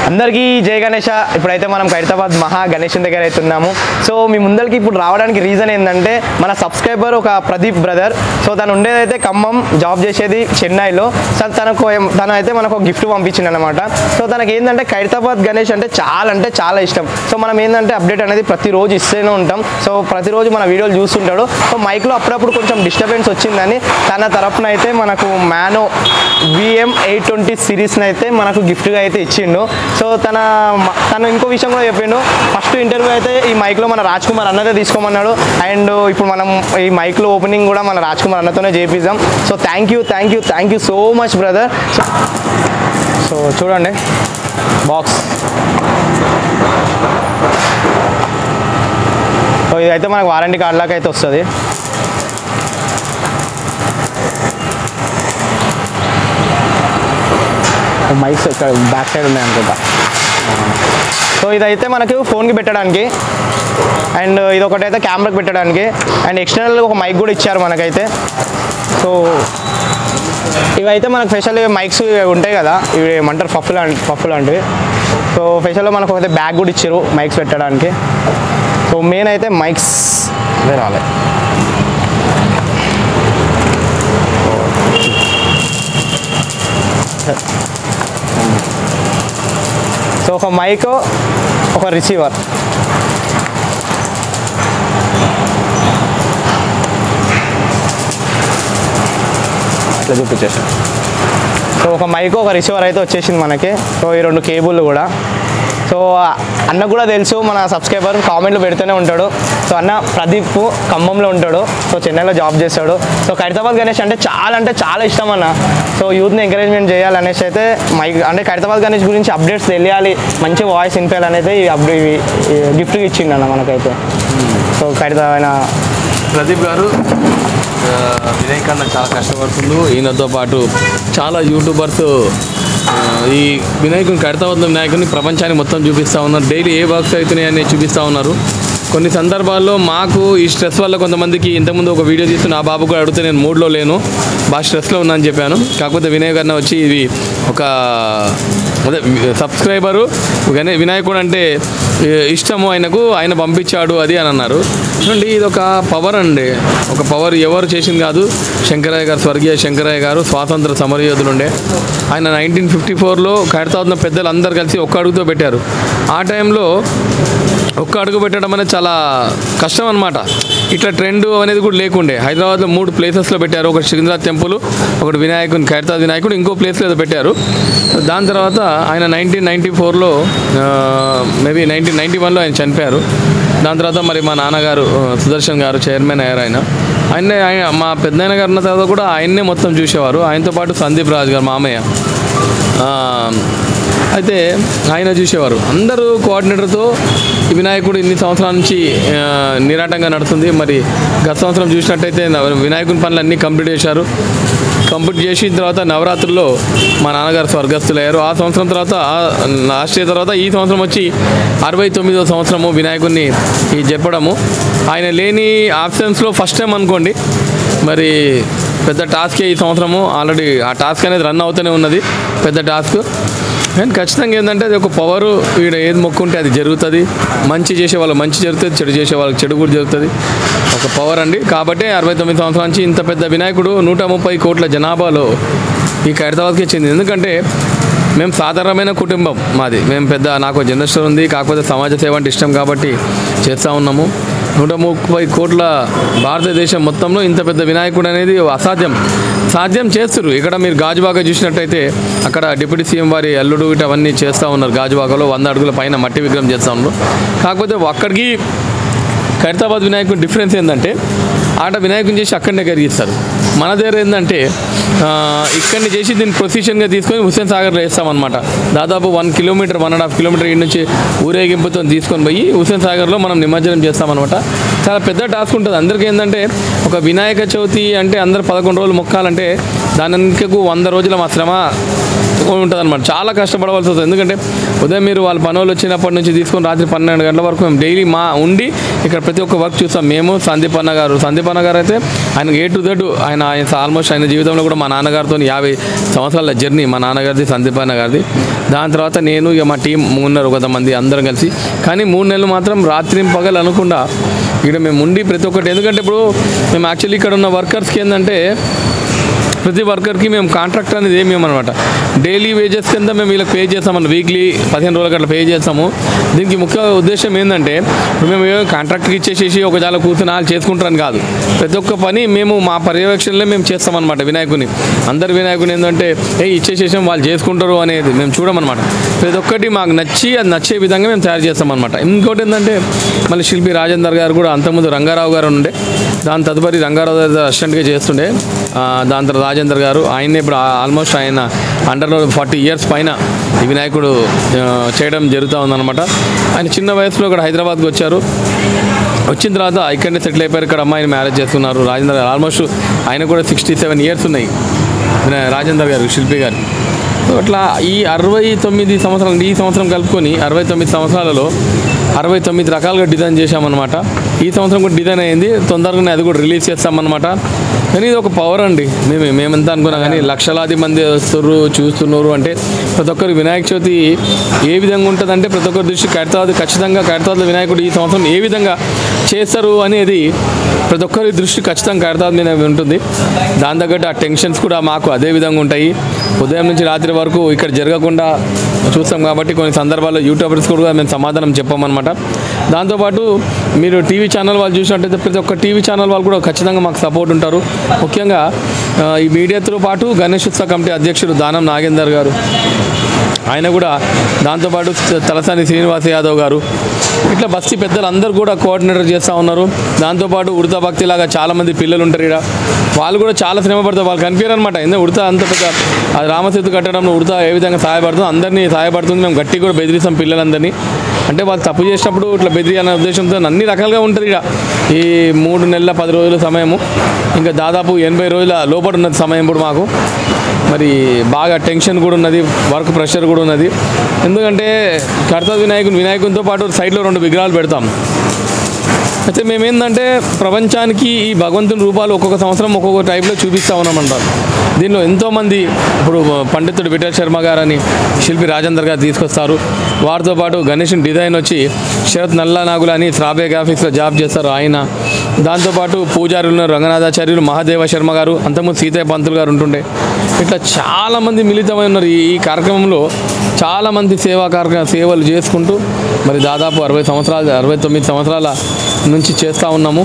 అందరికీ జయ గణేష ఇప్పుడైతే మనం ఖైరతాబాద్ మహా గణేషన్ దగ్గర అయితే ఉన్నాము సో మీ ముందరికి ఇప్పుడు రావడానికి రీజన్ ఏంటంటే మన సబ్స్క్రైబర్ ఒక ప్రదీప్ బ్రదర్ సో తను ఉండేదైతే ఖమ్మం జాబ్ చేసేది చెన్నైలో సో తనకు ఏం- తను అయితే మనకు ఒక గిఫ్ట్ పంపించింది అనమాట సో తనకి ఏంటంటే ఖైరతాబాద్ గణేష్ అంటే చాలా అంటే చాలా ఇష్టం సో మనం ఏంటంటే అప్డేట్ అనేది ప్రతిరోజు ఇస్తూనే ఉంటాం సో ప్రతిరోజు మన వీడియోలు చూస్తుంటాడు సో మైక్లో అప్పుడప్పుడు కొంచెం డిస్టర్బెన్స్ వచ్చిందని తన తరపున అయితే మనకు మ్యానో విఎం ఎయిట్ ట్వంటీ సిరీస్ని అయితే మనకు గిఫ్ట్గా అయితే ఇచ్చిండు సో తన మ- తను ఇంకో విషయం కూడా చెప్పిండు ఫస్ట్ ఇంటర్వ్యూ అయితే ఈ మైక్లో మన రాజ్ కుమార్ అన్నదే తీసుకోమన్నాడు అండ్ ఇప్పుడు మనం ఈ మైక్లో ఓపెనింగ్ కూడా మన రాజ్ కుమార్ అన్నతోనే చేపిద్దాం so thank you thank you thank you so much brother so so చూడండి బాక్స్ సో ఇదైతే మనకు వారంటీ కార్డ్ లాగా అయితే వస్తుంది మైక్స్ ఇక్కడ బ్యాక్ సైడ్ ఉన్నాయి అనుకుంటా సో ఇదైతే మనకు ఫోన్కి పెట్టడానికి అండ్ ఇది ఒకటైతే కెమెరాకి పెట్టడానికి అండ్ ఎక్స్టర్నల్ ఒక మైక్ కూడా ఇచ్చారు మనకైతే సో ఇవైతే మనకు స్పెషల్ మైక్స్ ఉంటాయి కదా ఇవి ఏమంటారు పఫ్ లాంటి పఫ్ లాంటివి సో స్పెషల్గా మనకు ఒకటి బ్యాగ్ కూడా ఇచ్చారు మైక్స్ పెట్టడానికి సో మెయిన్ అయితే మైక్స్ అదే రాలే సో ఒక మైక్ ఒక రిసీవర్ ఇట్లా చూపించేసాను సో ఒక మైక్ ఒక రిసీవర్ అయితే వచ్చేసింది మనకి సో ఈ రెండు కేబుల్ కూడా సో అన్న కూడా తెలుసు మన సబ్స్క్రైబర్ కామెంట్లు పెడుతూనే ఉంటాడు సో అన్న ప్రదీప్ ఖమ్మంలో ఉంటాడు సో చెన్నైలో జాబ్ చేస్తాడు సో ఖైరతాబాద్ గణేష్ అంటే చాలా అంటే చాలా ఇష్టం అన్న సో యూత్ని ఎంకరేజ్మెంట్ చేయాలనేసి అయితే మైక్ అంటే ఖైరతాబాద్ గణేష్ గురించి అప్డేట్స్ తెలియాలి మంచి వాయిస్ వినిపించాలనేది ఈ అప్డే గిఫ్ట్ ఇచ్చిండు అన్న మనకైతే సో ఖైరతాబాద్ ప్రదీప్ గారు ఆ, వినయ్ కన్నా చాలా కష్టపడుతుండు ఈయనతో పాటు చాలా యూట్యూబర్స్ ఆ, ఈ వినాయకుని కడతావద్ద వినాయకుని ప్రపంచానికి మొత్తం చూపిస్తూ ఉన్నారు డైలీ ఏ బాక్స్ అవుతున్నాయని చూపిస్తూ ఉన్నారు కొన్ని సందర్భాల్లో మాకు ఈ స్ట్రెస్ వల్ల కొంతమందికి ఇంతకుముందు ఒక వీడియో తీస్తూ నా బాబు కూడా అడిగితే నేను మూడ్లో లేను బాగా స్ట్రెస్లో ఉన్నా అని చెప్పాను కాకపోతే వినయ్ గారిని వచ్చి ఇది ఒక అదే సబ్స్క్రైబరు గణే వినాయకుడు అంటే ఏ, ఇష్టము ఆయనకు ఆయన పంపించాడు అది అని అన్నారు చూడండి ఇది ఒక పవర్ అండి ఒక పవర్ ఎవరు చేసింది కాదు శంకరయ్య గారు స్వర్గీయ శంకరయ్య గారు స్వాతంత్ర సమరయోధులుండే ఆయన నైన్టీన్ ఫిఫ్టీ ఫోర్లో ఖైరతాబాద్లో పెద్దలు అందరు కలిసి ఒక్క అడుగుతో పెట్టారు ఆ టైంలో ఒక్క అడుగు పెట్టడం అనేది చాలా కష్టం అనమాట ఇట్లా ట్రెండ్ అనేది కూడా లేకుండే హైదరాబాద్లో మూడు ప్లేసెస్లో పెట్టారు ఒకటి సికింద్రాబాద్ టెంపుల్ ఒకటి వినాయకుని ఖైరతాబాద్ వినాయకుడు ఇంకో ప్లేస్లో ఏదో పెట్టారు దాని తర్వాత ఆయన నైన్టీన్ నైంటీ ఫోర్లో మేబీ నైన్టీన్ నైంటీ వన్లో ఆయన చనిపోయారు దాని తర్వాత మరి మా నాన్నగారు ఆ, సుదర్శన్ గారు చైర్మన్ అయ్యారు ఆయన ఆయన్నే ఆయన మా పెద్దనాయన గారు ఉన్న తర్వాత కూడా ఆయన్నే మొత్తం చూసేవారు ఆయనతో పాటు సందీప్ రాజు గారు మామయ్య ఆ, అయితే ఆయన చూసేవారు అందరూ కోఆర్డినేటర్తో ఈ వినాయకుడు ఇన్ని సంవత్సరాల నుంచి ఆ, నిరాటంగా నడుస్తుంది మరి గత సంవత్సరం చూసినట్టయితే నవ- వినాయకుని పనులు అన్నీ కంప్లీట్ చేశారు కంప్లీట్ చేసిన తర్వాత నవరాత్రుల్లో మా నాన్నగారు స్వర్గస్థులయ్యారు ఆ సంవత్సరం తర్వాత లాస్ట్ ఇయర్ తర్వాత ఈ సంవత్సరం వచ్చి అరవై తొమ్మిదో సంవత్సరము వినాయకుడిని ఈ చెప్పడము ఆయన లేని ఆప్షన్స్లో ఫస్ట్ టైం అనుకోండి మరి పెద్ద టాస్కే ఈ సంవత్సరము ఆల్రెడీ ఆ టాస్క్ అనేది రన్ అవుతూనే ఉన్నది పెద్ద టాస్క్ కానీ ఖచ్చితంగా ఏంటంటే అది ఒక పవర్ ఈడ ఏది మొక్కుంటే అది జరుగుతుంది మంచి చేసే వాళ్ళు మంచి జరుగుతుంది చెడు చేసే వాళ్ళకి చెడు కూడా జరుగుతుంది ఒక పవర్ అండి కాబట్టి అరవై తొమ్మిది సంవత్సరాల నుంచి ఇంత పెద్ద వినాయకుడు నూట ముప్పై కోట్ల జనాభాలో ఈ ఖైరతాబాద్కి చెందింది ఎందుకంటే మేము సాధారణమైన కుటుంబం మాది మేము పెద్ద నాకు జనరేషన్ ఉంది కాకపోతే సమాజ సేవ అంటే ఇష్టం కాబట్టి చేస్తూ ఉన్నాము నూట ముప్పై కోట్ల భారతదేశం మొత్తంలో ఇంత పెద్ద వినాయకుడు అనేది అసాధ్యం సాధ్యం చేస్తున్నారు ఇక్కడ మీరు గాజుబాగా చూసినట్టయితే అక్కడ డిప్యూటీ సీఎం వారి అల్లుడు ఇటు అవన్నీ చేస్తూ ఉన్నారు గాజుబాగలో వంద అడుగుల పైన మట్టి విగ్రహం చేస్తూ ఉన్నారు కాకపోతే అక్కడికి ఖైరతాబాద్ వినాయకుడి డిఫరెన్స్ ఏంటంటే ఆట వినాయకుని చేసి అక్కడనే కరిగిస్తారు మన దగ్గర ఏంటంటే ఆ, ఇక్కడిని చేసి దీన్ని ప్రొసీషన్గా తీసుకొని హుస్సేన్ సాగర్లో వేస్తామన్నమాట దాదాపు one kilometre one and half kilometre ఈ నుంచి ఊరేగింపుతో తీసుకొని పోయి హుస్సేన్ సాగర్లో మనం నిమజ్జనం చేస్తామన్నమాట చాలా పెద్ద టాస్క్ ఉంటుంది అందరికీ ఏంటంటే ఒక వినాయక చవితి అంటే అందరు పదకొండు రోజులు మొక్కాలంటే దానికి వంద రోజుల మా శ్రమ ఉంటుంది అనమాట చాలా కష్టపడవలసి వస్తుంది ఎందుకంటే ఉదయం మీరు వాళ్ళ పనులు వచ్చినప్పటి నుంచి తీసుకొని రాత్రి పన్నెండు గంటల వరకు మేము డైలీ మా ఉండి ఇక్కడ ప్రతి ఒక్క వర్క్ చూస్తాం మేము సందీప్ అన్న గారు సందీప్ అన్న గారు అయితే ఆయన ఏ టు దట్ ఆయన ఆయన ఆల్మోస్ట్ ఆయన జీవితంలో కూడా మా నాన్నగారితో యాభై సంవత్సరాల జర్నీ మా నాన్నగారిది సందీప్ అన్న గారిది దాని తర్వాత నేను ఇక మా టీం ఉన్నారు కొంతమంది అందరం కలిసి కానీ మూడు నెలలు మాత్రం రాత్రి పగలు అనకుండా ఇక్కడ మేము ఉండి ప్రతి ఒక్కటి ఎందుకంటే ఇప్పుడు మేము యాక్చువల్లీ ఇక్కడ ఉన్న వర్కర్స్కి ఏంటంటే ప్రతి వర్కర్కి మేము కాంట్రాక్ట్ అనేది ఏమి అనమాట డైలీ వేజెస్ కింద మేము వీళ్ళకి పే చేస్తామన్న వీక్లీ పదిహేను రోజులకి అట్లా పే చేస్తాము దీనికి ముఖ్య ఉద్దేశం ఏంటంటే ఇప్పుడు మేము ఏదో కాంట్రాక్ట్కి ఇచ్చేసేసి ఒక జాల కూర్చొని వాళ్ళు చేసుకుంటారని కాదు ప్రతి ఒక్క పని మేము మా పర్యవేక్షణలో మేము చేస్తామన్నమాట వినాయకుని అందరు వినాయకుని ఏంటంటే ఏ ఇచ్చేసేసాం వాళ్ళు చేసుకుంటారు అనేది మేము చూడమన్నమాట ప్రతి ఒక్కటి మాకు నచ్చి అది నచ్చే విధంగా మేము తయారు చేస్తామన్నమాట ఇంకోటి ఏంటంటే మళ్ళీ శిల్పి రాజేందర్ గారు కూడా అంతకుముందు రంగారావు గారు ఉండే దాని తదుపరి రంగారావు గారు అసిస్టెంట్గా చేస్తుండే ఆ, దాని తర్వాత రాజేందర్ గారు ఆయన ఇప్పుడు ఆల్మోస్ట్ ఆయన అండర్లో ఫార్టీ ఇయర్స్ పైన ఈ వినాయకుడు ఆ, చేయడం జరుగుతూ ఉందన్నమాట ఆయన చిన్న వయసులో ఇక్కడ హైదరాబాద్కి వచ్చారు వచ్చిన తర్వాత ఇక్కడనే సెటిల్ అయిపోయారు ఇక్కడ అమ్మాయిని మ్యారేజ్ చేసుకున్నారు రాజేందర్ గారు ఆల్మోస్ట్ ఆయన కూడా సిక్స్టీ సెవెన్ ఇయర్స్ ఉన్నాయి వినా- రాజేందర్ గారు శిల్పి గారు సో అట్లా ఈ అరవై తొమ్మిది సంవత్సరాలు ఈ సంవత్సరం కలుపుకొని అరవై తొమ్మిది సంవత్సరాలలో అరవై తొమ్మిది రకాలుగా డిజైన్ చేశామన్నమాట ఈ సంవత్సరం కూడా డిజైన్ అయింది తొందరగానే అది కూడా రిలీజ్ చేస్తామన్నమాట కానీ ఇది ఒక పవర్ అండి మేము మేమెంత అనుకున్నా కానీ లక్షలాది మంది వస్తున్నారు చూస్తున్నారు అంటే ప్రతి ఒక్కరు వినాయక చవితి ఏ విధంగా ఉంటుందంటే ప్రతి ఒక్కరి దృష్టి కడతాది ఖచ్చితంగా కడతాది వినాయకుడు ఈ సంవత్సరం ఏ విధంగా చేస్తారు అనేది ప్రతి ఒక్కరి దృష్టి ఖచ్చితంగా కడతాది మీద ఉంటుంది దాని తగ్గట్టు ఆ టెన్షన్స్ కూడా మాకు అదే విధంగా ఉంటాయి ఉదయం నుంచి రాత్రి వరకు ఇక్కడ జరగకుండా చూస్తాం కాబట్టి కొన్ని సందర్భాల్లో యూట్యూబర్స్ కూడా మేము సమాధానం చెప్పామన్నమాట దాంతోపాటు మీరు టీవీ ఛానల్ వాళ్ళు చూసినట్టయితే ప్రతి ఒక్క టీవీ ఛానల్ వాళ్ళు కూడా ఖచ్చితంగా మాకు సపోర్ట్ ఉంటారు ముఖ్యంగా ఆ, ఈ మీడియాతో పాటు గణేష్ ఉత్సవ కమిటీ అధ్యక్షుడు దానం నాగేందర్ గారు ఆయన కూడా దాంతోపాటు తలసాని శ్రీనివాస్ యాదవ్ గారు ఇట్లా బస్తీ పెద్దలు అందరూ కూడా కోఆర్డినేటర్ చేస్తూ ఉన్నారు దాంతోపాటు ఉడతా భక్తి లాగా చాలామంది పిల్లలు ఉంటారు ఇక్కడ వాళ్ళు కూడా చాలా శ్రమ పడతారు వాళ్ళు కనిపించారు అనమాట ఎందుకంటే ఉడతా అంత పెద్ద అది రామసేతు కట్టడంలో ఉడతా ఏ విధంగా సహాయపడుతుందో అందరినీ సహాయపడుతుంది మేము గట్టి కూడా బెదిరిస్తాం పిల్లలందరినీ అంటే వాళ్ళు తప్పు చేసినప్పుడు ఇట్లా బెదిరి అనే ఉద్దేశంతో అన్ని రకాలుగా ఉంటుంది ఇక్కడ ఈ మూడు నెలల పది రోజుల సమయము ఇంకా దాదాపు ఎనభై రోజుల లోపల ఉన్నది సమయం ఇప్పుడు మాకు మరి బాగా టెన్షన్ కూడా ఉన్నది వర్క్ ప్రెషర్ కూడా ఉన్నది ఎందుకంటే కర్త వినాయకుని వినాయకునితో పాటు సైడ్లో రెండు విగ్రహాలు పెడతాం అయితే మేమేందంటే ప్రపంచానికి ఈ భగవంతుని రూపాలు ఒక్కొక్క సంవత్సరం ఒక్కొక్క టైప్లో చూపిస్తూ ఉన్నామంటారు దీనిలో ఎంతోమంది ఇప్పుడు పండితుడు విఠల్ శర్మ గారని శిల్పి రాజేందర్ గారు తీసుకొస్తారు వారితో పాటు గణేష్ డిజైన్ వచ్చి శరత్ నల్లా నాగులు అని శ్రాబే గ్రాఫిక్స్లో జాబ్ చేస్తారు ఆయన దాంతోపాటు పూజారులు ఉన్నారు, రంగనాథాచార్యులు మహాదేవ శర్మ గారు అంతకుముందు సీతయ్య పంతులు గారు ఉంటుండే ఇట్లా చాలామంది మిళితమై ఉన్నారు ఈ ఈ కార్యక్రమంలో చాలామంది సేవా కార్యక్రమ సేవలు చేసుకుంటూ మరి దాదాపు అరవై సంవత్సరాలు అరవై తొమ్మిది సంవత్సరాల నుంచి చేస్తూ ఉన్నాము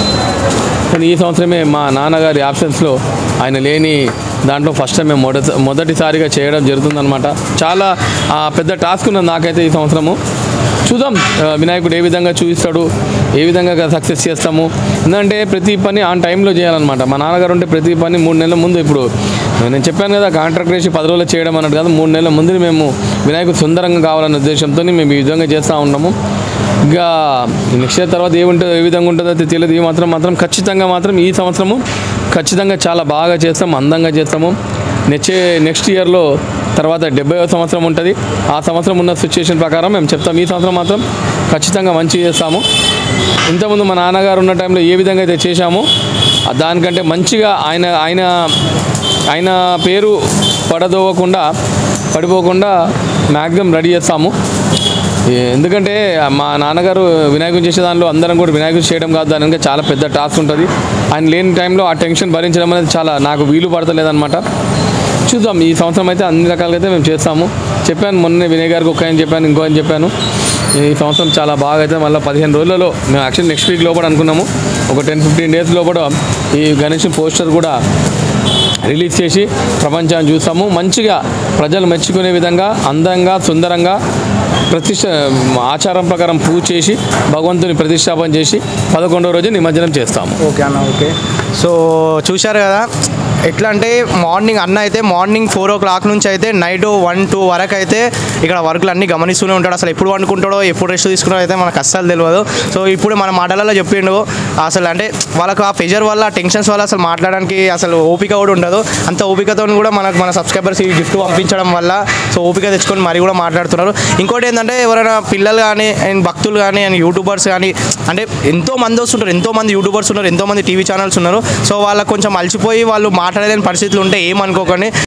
కానీ ఈ సంవత్సరమే మా నాన్నగారి ఆబ్సెన్స్లో ఆయన లేని దాంట్లో ఫస్ట్ టైం మేము మొదటి మొదటిసారిగా చేయడం జరుగుతుందన్నమాట చాలా ఆ, పెద్ద టాస్క్ ఉన్నది నాకైతే ఈ సంవత్సరము చూద్దాం ఆ, వినాయకుడు ఏ విధంగా చూపిస్తాడు ఏ విధంగా సక్సెస్ చేస్తాము ఎందుకంటే ప్రతి పని ఆన్ టైంలో చేయాలన్నమాట మా నాన్నగారు ఉంటే ప్రతి పని మూడు నెలల ముందు ఇప్పుడు నేను చెప్పాను కదా కాంట్రాక్ట్ వేసి పది రోజులు చేయడం అన్నట్టు కాదు మూడు నెలల ముందు మేము వినాయకుడు సుందరంగా కావాలన్న ఉద్దేశంతో మేము ఈ విధంగా చేస్తూ ఉన్నాము ఇంకా నెక్స్ట్ ఇయర్ తర్వాత ఏముంటుందో ఏ విధంగా ఉంటుందో అయితే తెలియదు ఈ మాత్రం మాత్రం ఖచ్చితంగా మాత్రం ఈ సంవత్సరము ఖచ్చితంగా చాలా బాగా చేస్తాము అందంగా చేస్తాము నెక్స్ట్ నెక్స్ట్ ఇయర్లో తర్వాత డెబ్బై సంవత్సరం ఉంటుంది ఆ సంవత్సరం ఉన్న సిచ్యుయేషన్ ప్రకారం మేము చెప్తాం ఈ సంవత్సరం మాత్రం ఖచ్చితంగా మంచి చేస్తాము ఇంతకుముందు మా నాన్నగారు ఉన్న టైంలో ఏ విధంగా అయితే చేశామో ఆ దానికంటే మంచిగా ఆయన ఆయన ఆయన పేరు పడదోవకుండా పడిపోకుండా మ్యాక్సిమం రెడీ చేస్తాము ఏ- ఎందుకంటే మా నాన్నగారు వినాయకుని చేసే దానిలో అందరం కూడా వినాయకుని చేయడం కాదు దాని వెనక చాలా పెద్ద టాస్క్ ఉంటుంది ఆయన లేని టైంలో ఆ టెన్షన్ భరించడం అనేది చాలా నాకు వీలు పడతలేదన్నమాట చూద్దాం ఈ సంవత్సరం అయితే అన్ని రకాలుగా అయితే మేము చేస్తాము చెప్పాను మొన్నే వినయ్ గారికి ఒక ఆయన చెప్పాను ఇంకో ఆయన చెప్పాను ఈ సంవత్సరం చాలా బాగా అయితే మళ్ళీ పదిహేను రోజులలో మేము యాక్చువల్లీ నెక్స్ట్ వీక్ లోపల అనుకున్నాము ఒక టెన్ ఫిఫ్టీన్ డేస్ లోపల ఈ గణేష్ పోస్టర్ కూడా రిలీజ్ చేసి ప్రపంచాన్ని చూస్తాము మంచిగా ప్రజలు మెచ్చుకునే విధంగా అందంగా సుందరంగా ప్రతిష్ట ఆచారం ప్రకారం పూజ చేసి భగవంతుని ప్రతిష్టాపన చేసి పదకొండవ రోజు నిమజ్జనం చేస్తాము ఓకే అన్న ఓకే సో చూశారు కదా ఎట్లా అంటే మార్నింగ్ అన్న అయితే మార్నింగ్ ఫోర్ ఓ క్లాక్ నుంచి అయితే నైట్ వన్ టూ వరకు అయితే ఇక్కడ వర్క్లు అన్నీ గమనిస్తూనే ఉంటాడు అసలు ఎప్పుడు వండుకుంటాడో ఎప్పుడు రెస్ట్ తీసుకున్నాడో అయితే మనకు అస్సలు తెలియదు సో ఇప్పుడు మన మాటలలో చెప్పిండు అసలు అంటే వాళ్ళకు ఆ ప్రెషర్ వల్ల టెన్షన్స్ వల్ల అసలు మాట్లాడడానికి అసలు ఓపిక కూడా ఉండదు అంత ఓపికతో కూడా మనకు మన సబ్స్క్రైబర్స్ ఈ గిఫ్ట్ పంపించడం వల్ల సో ఓపిక తెచ్చుకొని మరీ కూడా మాట్లాడుతున్నారు ఇంకోటి ఏంటంటే ఎవరైనా పిల్లలు కానీ అండ్ భక్తులు కానీ అండ్ యూట్యూబర్స్ కానీ అంటే ఎంతో మంది వస్తుంటారు ఎంతో మంది యూట్యూబర్స్ ఉన్నారు ఎంతో మంది టీవీ ఛానల్స్ ఉన్నారు సో వాళ్ళకి కొంచెం అలసిపోయి వాళ్ళు మాట్లాడలేని పరిస్థితులు ఉంటే ఏమనుకోకండి